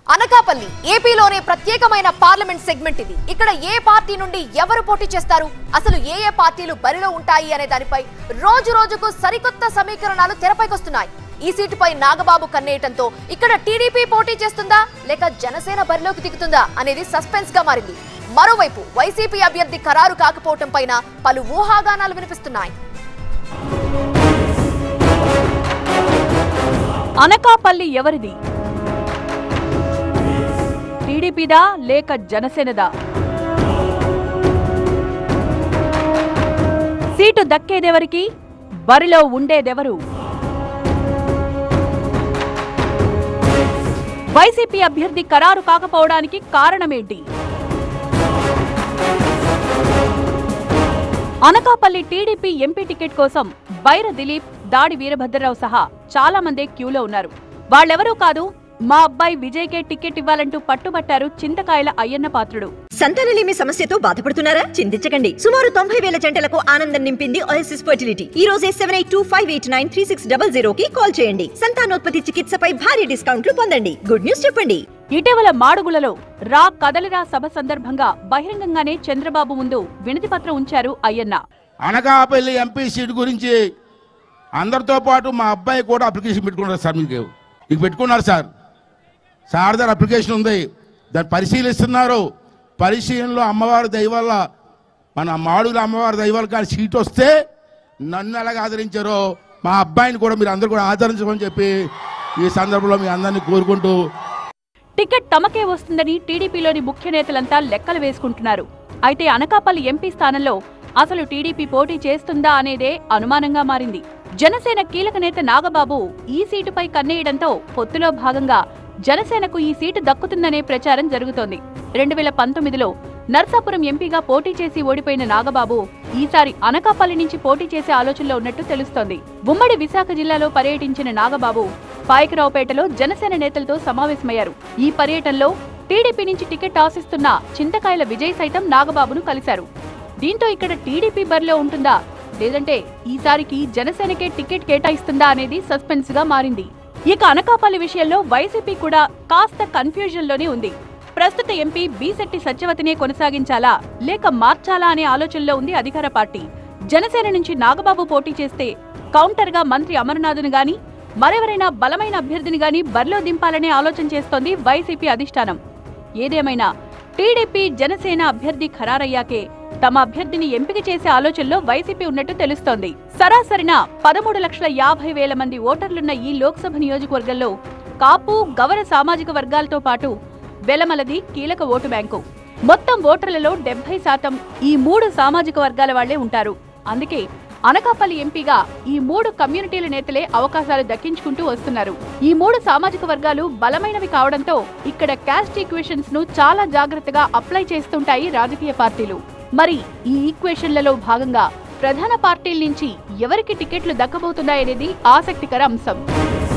అనకాపల్లి ఏపీలోనే ప్రత్యేకమైన parliament segment ఇది ఇక్కడ ఏ పార్టీ నుండి ఎవరు పోటీ చేస్తారు అసలు ఏ ఏ పార్టీలు బరిలో ఉంటాయి అనే దానిపై రోజు రోజుకు సరికొత్త సమీకరణాలు తెరపైకొస్తున్నాయి ఈ సీటుపై నాగబాబు కన్నేయటంతో ఇక్కడ టీడీపీ పోటీ చేస్తుందా లేక జనసేన బరిలోకి దిగుతుందా అనేది సస్పెన్స్ గా మారింది మరోవైపు వైసీపీ అభ్యర్థి ఖరారు కాకపోవటం పైన పలు ఊహాగానాలు వినిపిస్తున్నాయి అనకాపల్లి ఎవరిది టీడీపీదా లేక జనసేనదా సీటు దక్కేదెవరికి బరిలో ఉండేదెవరు వైసీపీ అభ్యర్థి ఖరారు కాకపోవడానికి కారణమేంటి అనకాపల్లి టీడీపీ ఎంపీ టికెట్ కోసం బైర దిలీప్ దాడి వీరభద్రరావు సహా చాలా మందే క్యూలో ఉన్నారు వాళ్ళెవరూ కాదు మా అబ్బాయి విజయ్కే టికెట్ ఇవ్వాలంటూ పట్టుబట్టారు చింతకాయల అయ్యన్న పాత్రుడు సంతానలేమి సమస్యతో బాధపడుతున్నారా చింతించకండి సుమారు తొంభై వేల జంటలకు ఆనందం నింపింది ఓఎస్ఎస్ ఫర్టిలిటీ ఈ రోజే seven eight two five eight nine three six double zero కి కాల్ చేయండి సంతానోత్పత్తి చికిత్సపై భారీ డిస్కౌంట్లు పొందండి గుడ్ న్యూస్ చెప్పండి ఇటీవల మాడుగులలో రా కదలిరా సభ సందర్భంగా బహిరంగంగానే చంద్రబాబు ముందు వినతి పత్రం ఉంచారు అయ్యన్న అనకాపల్లి ఎంపీ సీట్ గురించి అందరితో పాటు మా అబ్బాయి కూడా అప్లికేషన్ పెట్టుకున్నారు సార్ మీకు మీకు పెట్టుకున్నారు సార్ సార్ దగ్గర అప్లికేషన్ ఉంది దాన్ని పరిశీలిస్తున్నారు పరిశీలనలో అమ్మవారి దయ వల్ల మన మాడుగుల అమ్మవారి దయ వల్ల కానీ సీట్ వస్తే నన్ను ఎలాగ ఆదరించారో మా అబ్బాయిని కూడా మీరు అందరూ కూడా ఆదరించమని చెప్పి ఈ సందర్భంలో మీ అందరినీ కోరుకుంటూ టికెట్ తమకే వస్తుందని టీడీపీలోని ముఖ్య నేతలంతా లెక్కలు వేసుకుంటున్నారు అయితే అనకాపల్లి ఎంపీ స్థానంలో అసలు టీడీపీ పోటీ చేస్తుందా అనేదే అనుమానంగా మారింది జనసేన కీలక నేత నాగబాబు ఈ సీటుపై కన్నేయడంతో పొత్తులో భాగంగా జనసేనకు ఈ సీటు దక్కుతుందనే ప్రచారం జరుగుతోంది రెండు వేల పంతొమ్మిదిలో నర్సాపురం ఎంపీగా పోటీ చేసి ఓడిపోయిన నాగబాబు ఈసారి అనకాపల్లి నుంచి పోటీ చేసే ఆలోచనలో ఉన్నట్టు తెలుస్తోంది ఉమ్మడి విశాఖ జిల్లాలో పర్యటించిన నాగబాబు పాయకరావుపేటలో జనసేన నేతలతో సమావేశమయ్యారు ఈ పర్యటనలో టీడీపీ నుంచి టికెట్ ఆశిస్తున్న చింతకాయల విజయ్ సైతం నాగబాబును కలిశారు దీంతో ఇక్కడ టీడీపీ బరిలో ఉంటుందా లేదంటే ఈసారికి జనసేనకే టికెట్ కేటాయిస్తుందా అనేది సస్పెన్స్ గా మారింది ఇక అనకాపల్లి విషయంలో వైసీపీ కూడా కాస్త కన్ఫ్యూజన్ లోనే ఉంది ప్రస్తుత ఎంపీ బీశెట్టి సత్యవతినే కొనసాగించాలా లేక మార్చాలా అనే ఆలోచనలో ఉంది అధికార పార్టీ జనసేన నుంచి నాగబాబు పోటీ చేస్తే కౌంటర్ గా మంత్రి అమర్నాథ్ను గాని మరెవరైనా బలమైన అభ్యర్థిని గాని బరిలో దింపాలనే ఆలోచన చేస్తోంది వైసీపీ అధిష్టానం ఏదేమైనా టీడీపీ జనసేన అభ్యర్థి ఖరారయ్యాకే తమ అభ్యర్థిని ఎంపిక చేసే ఆలోచనలో వైసీపీ ఉన్నట్టు తెలుస్తోంది సరాసరిన పదమూడు లక్షల యాభై వేల మంది ఓటర్లున్న ఈ లోక్సభ నియోజకవర్గంలో కాపు గవర సామాజిక వర్గాలతో పాటు వెలమలది కీలక ఓటు బ్యాంకు మొత్తం ఓటర్లలో డెబ్బై శాతం ఈ మూడు సామాజిక వర్గాల వాళ్లే ఉంటారు అందుకే అనకాపల్లి ఎంపీగా ఈ మూడు కమ్యూనిటీల నేతలే అవకాశాలు దక్కించుకుంటూ వస్తున్నారు ఈ మూడు సామాజిక వర్గాలు బలమైనవి కావడంతో ఇక్కడ క్యాస్ట్ ఈక్వేషన్స్ ను చాలా జాగ్రత్తగా అప్లై చేస్తుంటాయి రాజకీయ పార్టీలు మరి ఈ ఈక్వేషన్లలో భాగంగా ప్రధాన పార్టీల నుంచి ఎవరికి టికెట్లు దక్కబోతున్నాయనేది ఆసక్తికర అంశం